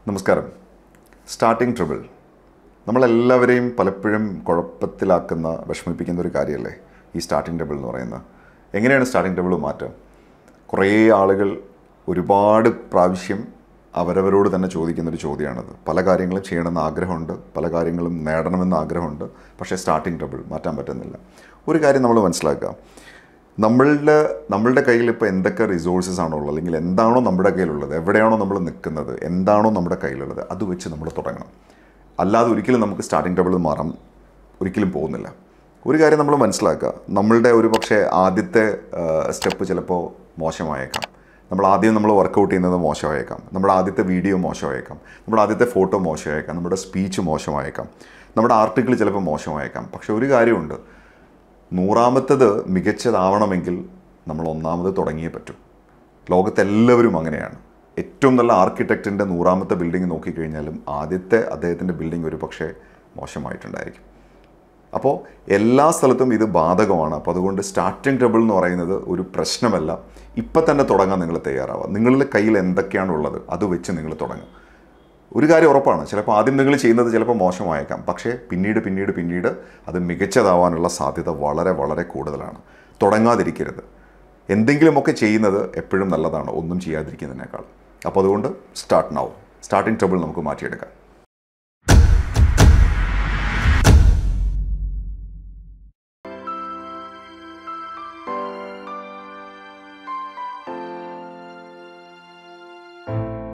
നമസ്കാരം സ്റ്റാർട്ടിംഗ് ട്രിബിൾ നമ്മളെല്ലാവരെയും പലപ്പോഴും കുഴപ്പത്തിലാക്കുന്ന വിഷമിപ്പിക്കുന്ന ഒരു കാര്യമല്ലേ ഈ സ്റ്റാർട്ടിംഗ് ട്രിബിൾ എന്ന് പറയുന്നത് എങ്ങനെയാണ് സ്റ്റാർട്ടിംഗ് ട്രിബിൾ മാറ്റം കുറേ ആളുകൾ ഒരുപാട് പ്രാവശ്യം അവരവരോട് തന്നെ ചോദിക്കുന്ന ഒരു ചോദ്യമാണത് പല കാര്യങ്ങളും ചെയ്യണമെന്ന് ആഗ്രഹമുണ്ട് പല കാര്യങ്ങളും നേടണമെന്ന് ആഗ്രഹമുണ്ട് പക്ഷേ സ്റ്റാർട്ടിംഗ് ട്രബിൾ മാറ്റാൻ പറ്റുന്നില്ല ഒരു കാര്യം നമ്മൾ മനസ്സിലാക്കുക നമ്മളുടെ നമ്മളുടെ കയ്യിൽ ഇപ്പോൾ എന്തൊക്കെ റിസോഴ്സസ് ആണോ ഉള്ളത് അല്ലെങ്കിൽ എന്താണോ നമ്മുടെ കയ്യിലുള്ളത് എവിടെയാണോ നമ്മൾ നിൽക്കുന്നത് എന്താണോ നമ്മുടെ കയ്യിലുള്ളത് അത് വെച്ച് നമ്മൾ തുടങ്ങണം അല്ലാതെ ഒരിക്കലും നമുക്ക് സ്റ്റാർട്ടിംഗ് ട്രബിൾ മാറാൻ ഒരിക്കലും പോകുന്നില്ല ഒരു കാര്യം നമ്മൾ മനസ്സിലാക്കുക നമ്മളുടെ ഒരു പക്ഷേ ആദ്യത്തെ സ്റ്റെപ്പ് ചിലപ്പോൾ മോശമായേക്കാം നമ്മൾ ആദ്യം നമ്മൾ വർക്കൗട്ട് ചെയ്യുന്നത് മോശമായേക്കാം നമ്മുടെ ആദ്യത്തെ വീഡിയോ മോശമായേക്കാം നമ്മുടെ ആദ്യത്തെ ഫോട്ടോ മോശമായേക്കാം നമ്മുടെ സ്പീച്ച് മോശമായേക്കാം നമ്മുടെ ആർട്ടിക്കിൾ ചിലപ്പോൾ മോശമായേക്കാം പക്ഷെ ഒരു കാര്യമുണ്ട് നൂറാമത്തത് മികച്ചതാവണമെങ്കിൽ നമ്മൾ ഒന്നാമത് തുടങ്ങിയേ പറ്റൂ ലോകത്തെല്ലാവരും അങ്ങനെയാണ് ഏറ്റവും നല്ല ആർക്കിടെക്റ്റിൻ്റെ നൂറാമത്തെ ബിൽഡിംഗ് നോക്കിക്കഴിഞ്ഞാലും ആദ്യത്തെ അദ്ദേഹത്തിൻ്റെ ബിൽഡിംഗ് ഒരു പക്ഷേ മോശമായിട്ടുണ്ടായിരിക്കും അപ്പോൾ എല്ലാ സ്ഥലത്തും ഇത് ബാധകമാണ് അപ്പോൾ അതുകൊണ്ട് സ്റ്റാർട്ടിംഗ് ട്രബിൾ എന്ന് പറയുന്നത് ഒരു പ്രശ്നമല്ല ഇപ്പം തന്നെ തുടങ്ങാൻ നിങ്ങൾ തയ്യാറാവുക നിങ്ങളുടെ കയ്യിൽ എന്തൊക്കെയാണ് ഉള്ളത് അത് വെച്ച് നിങ്ങൾ തുടങ്ങുക ഒരു കാര്യം ഉറപ്പാണ് ചിലപ്പോൾ ആദ്യം നിങ്ങൾ ചെയ്യുന്നത് ചിലപ്പോൾ മോശമായേക്കാം പക്ഷേ പിന്നീട് പിന്നീട് പിന്നീട് അത് മികച്ചതാവാനുള്ള സാധ്യത വളരെ വളരെ കൂടുതലാണ് തുടങ്ങാതിരിക്കരുത് എന്തെങ്കിലുമൊക്കെ ചെയ്യുന്നത് എപ്പോഴും നല്ലതാണ് ഒന്നും ചെയ്യാതിരിക്കുന്നതിനേക്കാൾ അപ്പോൾ അതുകൊണ്ട് സ്റ്റാർട്ട് നാവും സ്റ്റാർട്ടിംഗ് ട്രബിൾ നമുക്ക് മാറ്റിയെടുക്കാം